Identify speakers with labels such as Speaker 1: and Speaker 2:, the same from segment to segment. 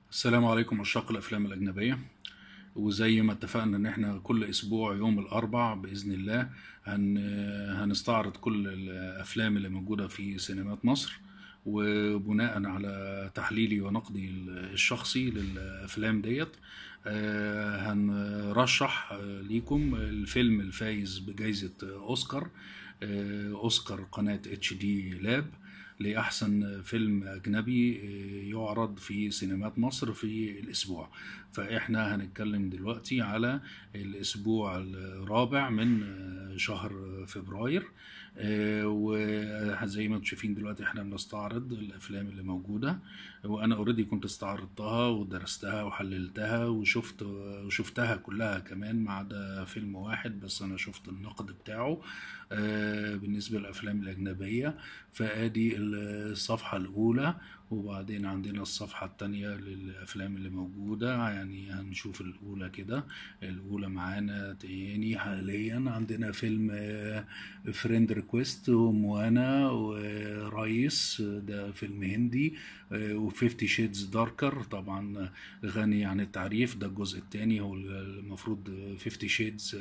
Speaker 1: السلام عليكم عشاق الافلام الاجنبيه وزي ما اتفقنا ان احنا كل اسبوع يوم الاربع باذن الله هن هنستعرض كل الافلام اللي موجوده في سينمات مصر وبناء على تحليلي ونقدي الشخصي للافلام ديت آه، هنرشح آه، ليكم الفيلم الفايز بجائزه اوسكار آه، اوسكار قناه اتش دي لاب لأحسن فيلم أجنبي يعرض في سينمات مصر في الأسبوع فإحنا هنتكلم دلوقتي على الأسبوع الرابع من شهر فبراير وزي ما انتم شايفين دلوقتي احنا بنستعرض الافلام اللي موجوده وانا اوريدي كنت استعرضتها ودرستها وحللتها وشفت وشفتها كلها كمان ما عدا فيلم واحد بس انا شفت النقد بتاعه بالنسبه للافلام الاجنبيه فادي الصفحه الاولى وبعدين عندنا الصفحة التانية للأفلام اللي موجودة يعني هنشوف الأولى كده الأولى معانا تاني حاليا عندنا فيلم فريند ريكويست وموانا ورئيس ده فيلم هندي وفيفتي شيدز داركر طبعا غني عن التعريف ده الجزء الثاني هو المفروض فيفتي شيدز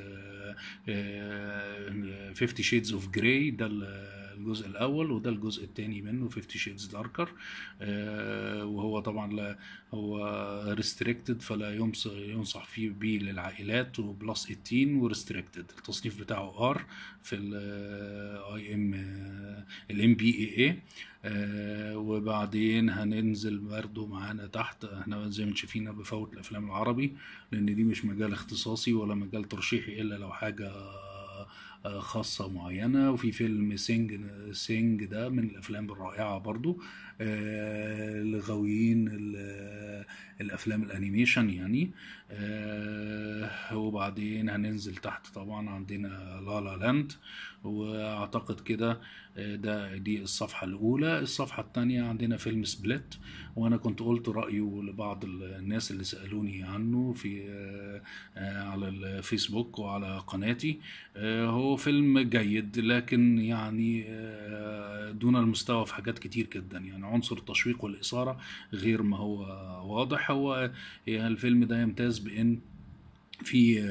Speaker 1: فيفتي شيدز اوف جراي ده الجزء الاول وده الجزء الثاني منه 50 شيدز داركر وهو طبعا لا هو ريستريكتد فلا ينصح فيه بيه للعائلات وبلس 18 وريستريكتد التصنيف بتاعه ار في الاي ام الام بي اي اي وبعدين هننزل برضو معانا تحت احنا زي ما شايفين بفوت الافلام العربي لان دي مش مجال اختصاصي ولا مجال ترشيحي الا لو حاجه خاصة معينة وفي فيلم سينج سينج ده من الأفلام الرائعة برضو آه لغاويين الأفلام الأنيميشن يعني آه وبعدين هننزل تحت طبعا عندنا لالا لاند واعتقد كده ده دي الصفحة الأولى الصفحة الثانية عندنا فيلم سبليت وأنا كنت قلت رأيه لبعض الناس اللي سألوني عنه في على الفيسبوك وعلى قناتي هو فيلم جيد لكن يعني دون المستوى في حاجات كتير جدا يعني عنصر التشويق والإثارة غير ما هو واضح هو الفيلم ده يمتاز بأن في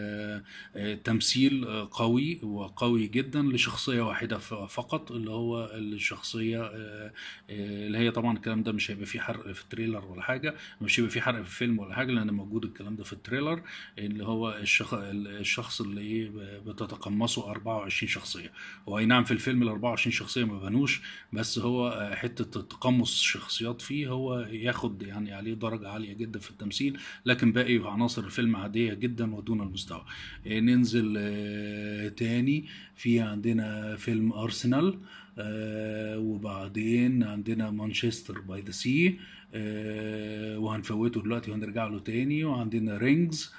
Speaker 1: تمثيل قوي وقوي جدا لشخصيه واحده فقط اللي هو الشخصيه اللي هي طبعا الكلام ده مش هيبقى فيه حرق في التريلر ولا حاجه مش هيبقى فيه حرق في الفيلم ولا حاجه لان موجود الكلام ده في التريلر اللي هو الشخص الشخص اللي ايه بتتقمصه 24 شخصيه هو اي نعم في الفيلم ال 24 شخصيه ما بنوش بس هو حته تقمص شخصيات فيه هو ياخد يعني عليه درجه عاليه جدا في التمثيل لكن باقي عناصر الفيلم عاديه جدا ودون المستوى ننزل تاني في عندنا فيلم ارسنال وبعدين عندنا مانشستر باي ذا سي وهنفوته دلوقتي وهنرجع له تاني وعندنا رينجز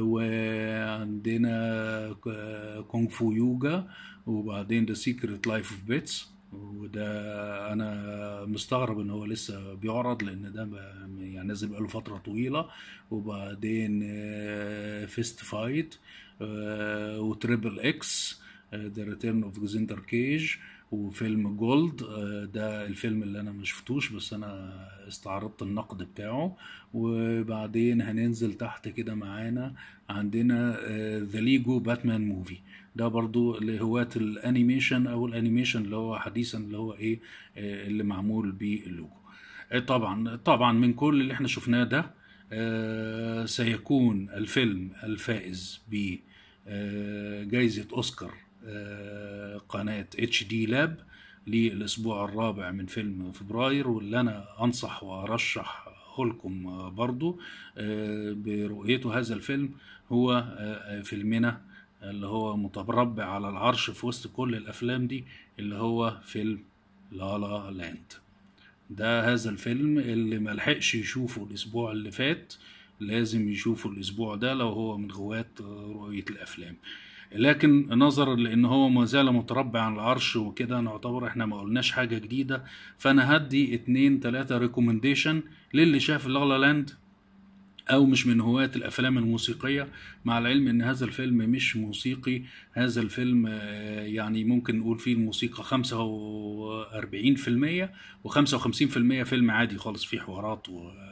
Speaker 1: وعندنا كونغ فو يوجا وبعدين ذا سيكريت لايف اوف بيتس وده انا مستغرب ان هو لسه بيعرض لان ده يعني نازل بقاله فتره طويله وبعدين فيست فايت وتريبل اكس ذا ريتيرن اوف جوزيندر كيج وفيلم جولد ده الفيلم اللي انا ما شفتوش بس انا استعرضت النقد بتاعه وبعدين هننزل تحت كده معانا عندنا ذا ليجو باتمان موفي ده برضو لهواة الانيميشن او الانيميشن اللي هو حديثا اللي هو ايه اللي معمول باللوجو طبعا طبعا من كل اللي احنا شفناه ده سيكون الفيلم الفائز بجائزة اوسكار قناة اتش دي لاب للاسبوع الرابع من فيلم فبراير واللي انا انصح وارشح لكم برضو برؤيته هذا الفيلم هو فيلمنا اللي هو متربع على العرش في وسط كل الافلام دي اللي هو فيلم لا لا لاند ده هذا الفيلم اللي ملحقش يشوفه الاسبوع اللي فات لازم يشوفه الاسبوع ده لو هو من غواة رؤية الافلام لكن نظرا لان هو ما زال متربع على العرش وكده نعتبر احنا ما قلناش حاجه جديده فانا هدي اتنين تلاته ريكومنديشن للي شاف لا لاند او مش من هواة الافلام الموسيقية مع العلم ان هذا الفيلم مش موسيقي هذا الفيلم يعني ممكن نقول فيه الموسيقى خمسة واربعين في المية وخمسة وخمسين في المية فيلم عادي خالص فيه حوارات و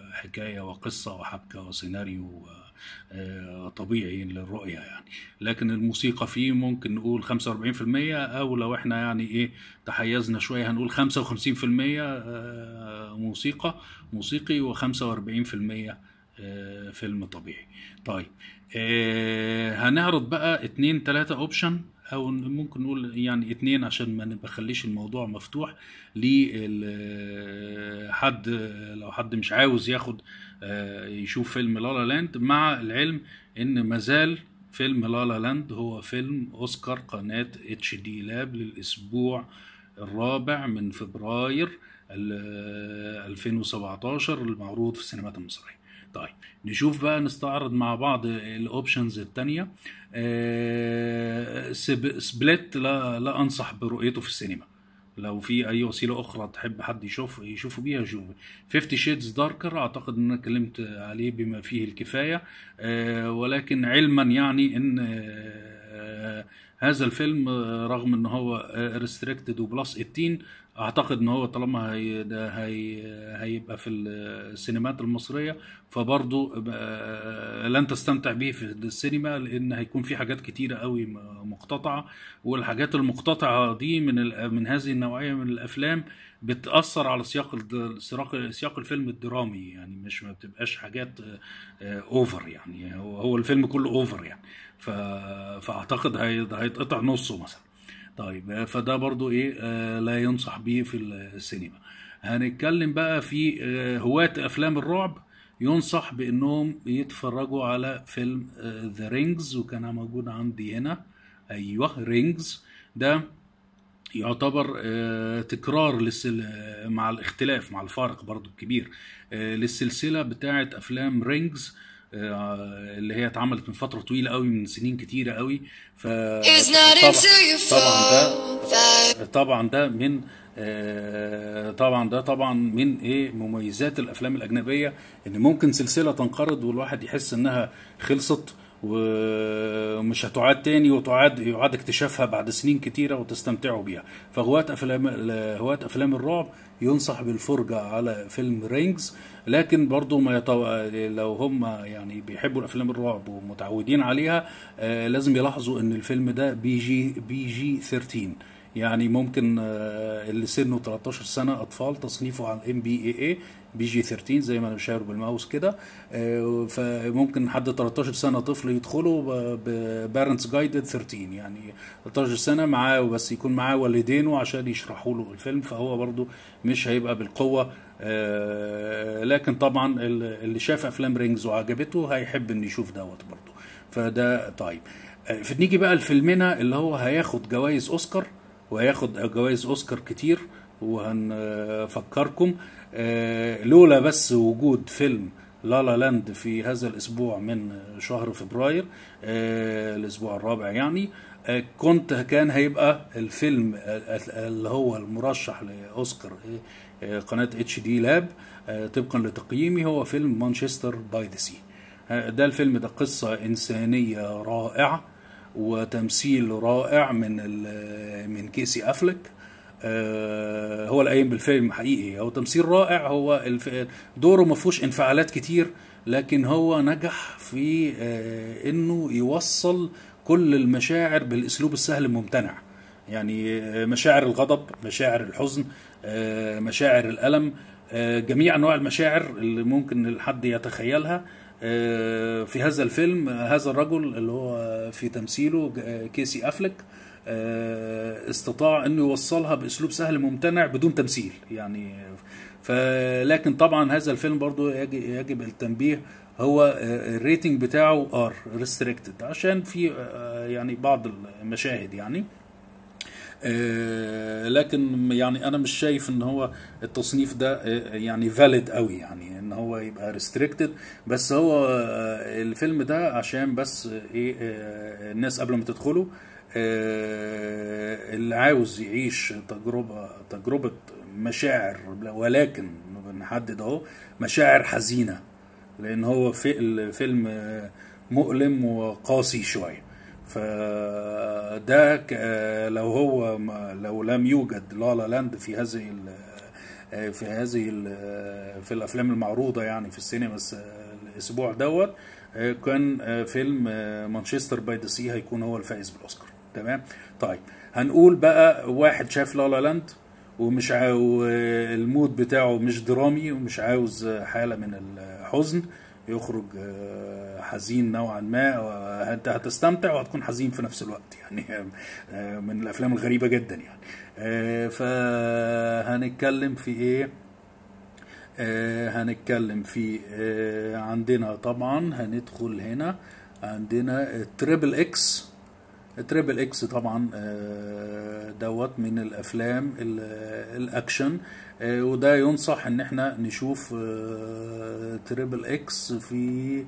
Speaker 1: حكايه وقصه وحبكه وسيناريو آه، طبيعي للرؤيه يعني لكن الموسيقى فيه ممكن نقول 45% او لو احنا يعني ايه تحيزنا شويه هنقول 55% آه، موسيقى موسيقي و45% آه، فيلم طبيعي طيب آه، هنعرض بقى اتنين تلاتة اوبشن او ممكن نقول يعني اتنين عشان ما نخليش الموضوع مفتوح لحد لو حد مش عاوز ياخد آه، يشوف فيلم لالا لاند مع العلم ان مازال فيلم لالا لاند هو فيلم اوسكار قناة اتش دي لاب للاسبوع الرابع من فبراير ال- 2017 المعروض في السينمات المصرية طيب نشوف بقى نستعرض مع بعض الاوبشنز التانية آه، سب- سبليت لا لا انصح برؤيته في السينما لو في اي وسيله اخرى تحب حد يشوف يشوفه بيها شوف 50 شيدز داركر اعتقد ان انا اتكلمت عليه بما فيه الكفايه آه، ولكن علما يعني ان آه، هذا الفيلم آه، رغم ان هو ريستريكتد وبلس 18 اعتقد ان هو طالما هي ده هي هيبقى في السينمات المصريه فبرضه آه، لن تستمتع به في السينما لان هيكون في حاجات كتيره قوي م- مقتطعه والحاجات المقتطعه دي من ال- من هذه النوعيه من الافلام بتاثر على سياق الد- سياق سياق الفيلم الدرامي يعني مش ما بتبقاش حاجات اوفر يعني هو هو الفيلم كله اوفر يعني ف- فاعتقد هي- هيتقطع نصه مثلا طيب آه، فده برضو ايه آه، لا ينصح به في السينما هنتكلم بقى في آه، هواة افلام الرعب ينصح بانهم يتفرجوا على فيلم ذا رينجز وكان موجود عندي هنا ايوه رينجز ده يعتبر آه، تكرار للسل... مع الاختلاف مع الفارق برضو الكبير آه، للسلسلة بتاعت أفلام رينجز آه، اللي هي اتعملت من فترة طويلة قوي من سنين كتيرة قوي ف
Speaker 2: It's not
Speaker 1: طبعا
Speaker 2: until you
Speaker 1: طبعا ده
Speaker 2: fall that
Speaker 1: طبعا ده من آه، طبعا ده طبعا من ايه مميزات الافلام الاجنبيه ان ممكن سلسله تنقرض والواحد يحس انها خلصت ومش هتعاد تاني وتعاد يعاد اكتشافها بعد سنين كتيره وتستمتعوا بيها فهواة افلام هواة افلام الرعب ينصح بالفرجه على فيلم رينجز لكن برضو ما يطو... لو هم يعني بيحبوا الافلام الرعب ومتعودين عليها آه، لازم يلاحظوا ان الفيلم ده بي جي بي جي 13 يعني ممكن آه، اللي سنه 13 سنه اطفال تصنيفه على الام بي اي اي بي جي 13 زي ما انا بشاور بالماوس كده آه، فممكن حد 13 سنه طفل يدخله ببارنتس جايدد 13 يعني 13 سنه معاه بس يكون معاه والدينه عشان يشرحوا له الفيلم فهو برضو مش هيبقى بالقوه آه، لكن طبعا اللي شاف افلام رينجز وعجبته هيحب انه يشوف دوت برضو فده طيب آه، فنيجي بقى لفيلمنا اللي هو هياخد جوائز اوسكار وهياخد جوائز اوسكار كتير وهنفكركم آه، لولا بس وجود فيلم لا لا لاند في هذا الاسبوع من شهر فبراير آه، الاسبوع الرابع يعني آه، كنت كان هيبقى الفيلم آه، اللي هو المرشح لاوسكار آه، قناه اتش دي لاب آه، طبقا لتقييمي هو فيلم مانشستر باي ذا سي ده الفيلم ده قصه انسانيه رائعه وتمثيل رائع من ال- من كيسي افلك آه، هو القايم بالفيلم حقيقي هو تمثيل رائع هو الف- دوره ما فيهوش انفعالات كتير لكن هو نجح في آه، انه يوصل كل المشاعر بالاسلوب السهل الممتنع يعني آه، مشاعر الغضب مشاعر الحزن آه، مشاعر الالم آه، جميع انواع المشاعر اللي ممكن الحد يتخيلها آه، في هذا الفيلم آه، هذا الرجل اللي هو في تمثيله آه، كيسي افلك آه، استطاع انه يوصلها باسلوب سهل ممتنع بدون تمثيل يعني فلكن طبعا هذا الفيلم برضو يجب, يجب التنبيه هو آه، الريتنج بتاعه ار ريستريكتد عشان في آه، يعني بعض المشاهد يعني آه، لكن يعني انا مش شايف ان هو التصنيف ده آه، يعني فاليد قوي يعني ان هو يبقى ريستريكتد بس هو آه، الفيلم ده عشان بس آه، ايه آه، الناس قبل ما تدخله آه، اللي عاوز يعيش تجربة تجربة مشاعر ولكن بنحدد اهو مشاعر حزينة لان هو في الفيلم آه، مؤلم وقاسي شوية فده ك- آه، لو هو ما- لو لم يوجد لا لا لاند في هذه ال- آه، في هذه ال- في الافلام المعروضه يعني في السينما الس- الاسبوع دوت آه، كان آه، فيلم آه، مانشستر باي ذا سي هيكون هو الفائز بالاوسكار تمام طيب هنقول بقى واحد شاف لا لا لاند ومش عاو المود بتاعه مش درامي ومش عاوز حاله من الحزن يخرج آه، حزين نوعا ما وانت هتستمتع وهتكون حزين في نفس الوقت يعني آه، من الافلام الغريبه جدا يعني آه، فهنتكلم في ايه آه، هنتكلم في آه، عندنا طبعا هندخل هنا عندنا تريبل اكس تريبل اكس طبعا آه، دوت من الافلام ال- الاكشن آه، وده ينصح ان احنا نشوف آه، تريبل اكس في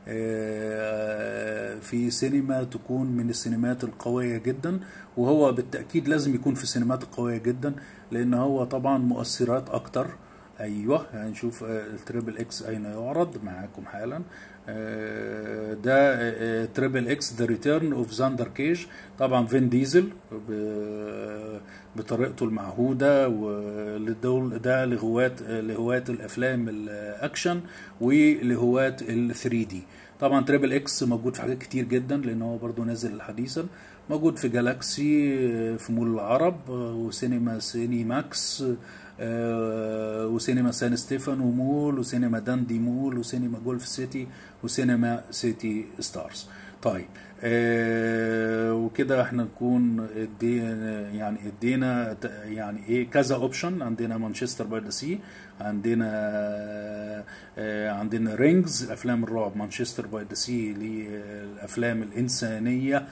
Speaker 1: آه، في سينما تكون من السينمات القوية جدا وهو بالتأكيد لازم يكون في السينمات القوية جدا لأن هو طبعا مؤثرات أكتر ايوه هنشوف آه، التريبل اكس اين يعرض معاكم حالا آه، ده آه، تريبل اكس ذا ريتيرن اوف زاندر كيج طبعا فين ديزل ب- بطريقته المعهوده ولدول ده لهواة لهواة الافلام الاكشن ولهواة ال 3 دي طبعا تريبل اكس موجود في حاجات كتير جدا لان هو برضو نازل حديثا موجود في جالاكسي آه، في مول العرب آه، وسينما سيني ماكس آه، وسينما سان ستيفان ومول وسينما داندي مول وسينما جولف سيتي وسينما سيتي ستارز طيب آه وكده احنا نكون ادينا يعني ادينا ت- يعني ايه كذا اوبشن عندنا مانشستر باي ذا سي عندنا آه عندنا رينجز افلام الرعب مانشستر باي ذا سي للافلام الانسانيه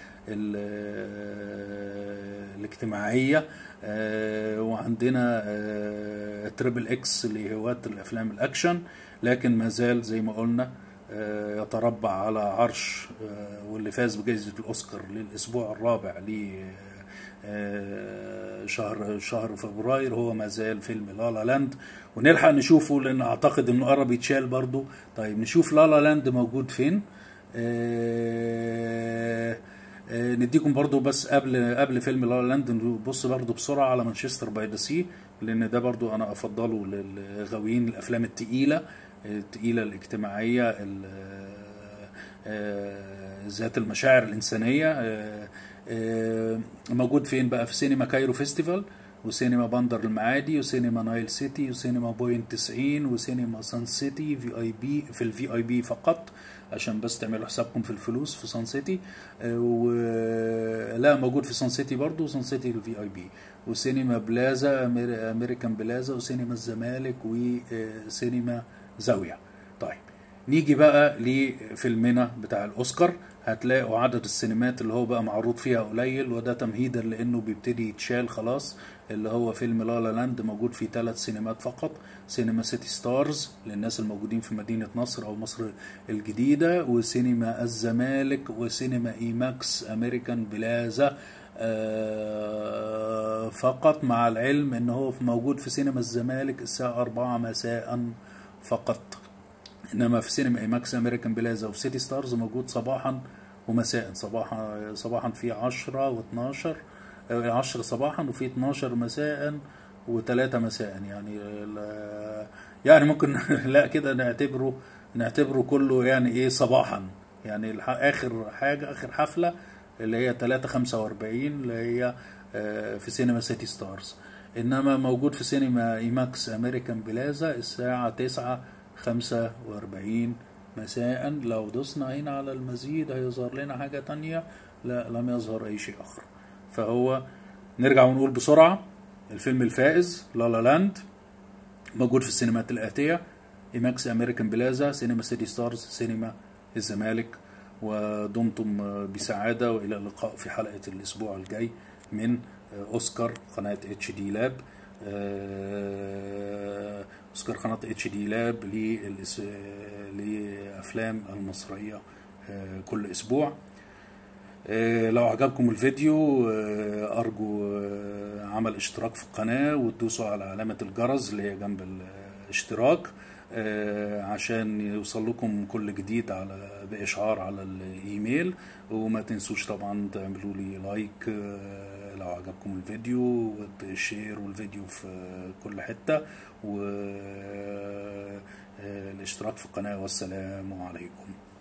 Speaker 1: ال- الاجتماعيه آه، وعندنا آه، تريبل اكس لهواة الافلام الاكشن لكن ما زال زي ما قلنا آه، يتربع على عرش آه، واللي فاز بجائزة الأوسكار للأسبوع الرابع ل آه، شهر شهر فبراير هو ما زال فيلم لا لا لاند ونلحق نشوفه لأن أعتقد إنه قرب يتشال برضه طيب نشوف لا لا لاند موجود فين آه، آه، نديكم برضو بس قبل قبل فيلم لا لا لاند نبص برضو بسرعة على مانشستر باي ذا سي لأن ده برضو أنا أفضله للغاويين الأفلام التقيلة التقيلة الاجتماعية ال- آه، ذات المشاعر الإنسانية آه، آه، موجود فين بقى في سينما كايرو فيستيفال وسينما بندر المعادي وسينما نايل سيتي وسينما بوينت 90 وسينما سان سيتي في اي بي في الفي اي بي فقط عشان بس تعملوا حسابكم في الفلوس في سان سيتي آه، و لا موجود في سان سيتي برضه سان سيتي الفي اي بي وسينما بلازا أمير- امريكان بلازا وسينما الزمالك وسينما زاويه طيب نيجي بقى لفيلمنا بتاع الاوسكار هتلاقوا عدد السينمات اللي هو بقى معروض فيها قليل وده تمهيدا لانه بيبتدي يتشال خلاص اللي هو فيلم لا لا لاند موجود في ثلاث سينمات فقط سينما سيتي ستارز للناس الموجودين في مدينة نصر او مصر الجديدة وسينما الزمالك وسينما ايماكس امريكان بلازا آه، فقط مع العلم ان هو موجود في سينما الزمالك الساعة 4 مساء فقط انما في سينما ايماكس امريكان بلازا وفي سيتي ستارز موجود صباحا ومساء صباحا صباحا في 10 و12 10 صباحا وفي 12 مساء و3 مساء يعني ال- يعني ممكن لا كده نعتبره نعتبره كله يعني ايه صباحا يعني الح- اخر حاجه اخر حفله اللي هي 3 45 اللي هي آه، في سينما سيتي ستارز انما موجود في سينما ايماكس امريكان بلازا الساعه 9 45 مساء لو دوسنا هنا على المزيد هيظهر لنا حاجه تانية لا لم يظهر اي شيء اخر فهو نرجع ونقول بسرعه الفيلم الفائز لا لا لاند موجود في السينمات الآتية إيماكس أمريكان بلازا سينما سيتي ستارز سينما الزمالك ودمتم بسعادة وإلى اللقاء في حلقة الأسبوع الجاي من أوسكار قناة اتش دي لاب أوسكار قناة اتش دي لاب للإس- لأفلام المصرية كل أسبوع آه، لو عجبكم الفيديو آه، أرجو آه، عمل اشتراك في القناة وتدوسوا على علامة الجرس اللي هي جنب الاشتراك آه، عشان يوصل لكم كل جديد على بإشعار على الإيميل وما تنسوش طبعا تعملوا لي لايك آه، لو عجبكم الفيديو وتشير والفيديو في كل حتة والاشتراك في القناة والسلام عليكم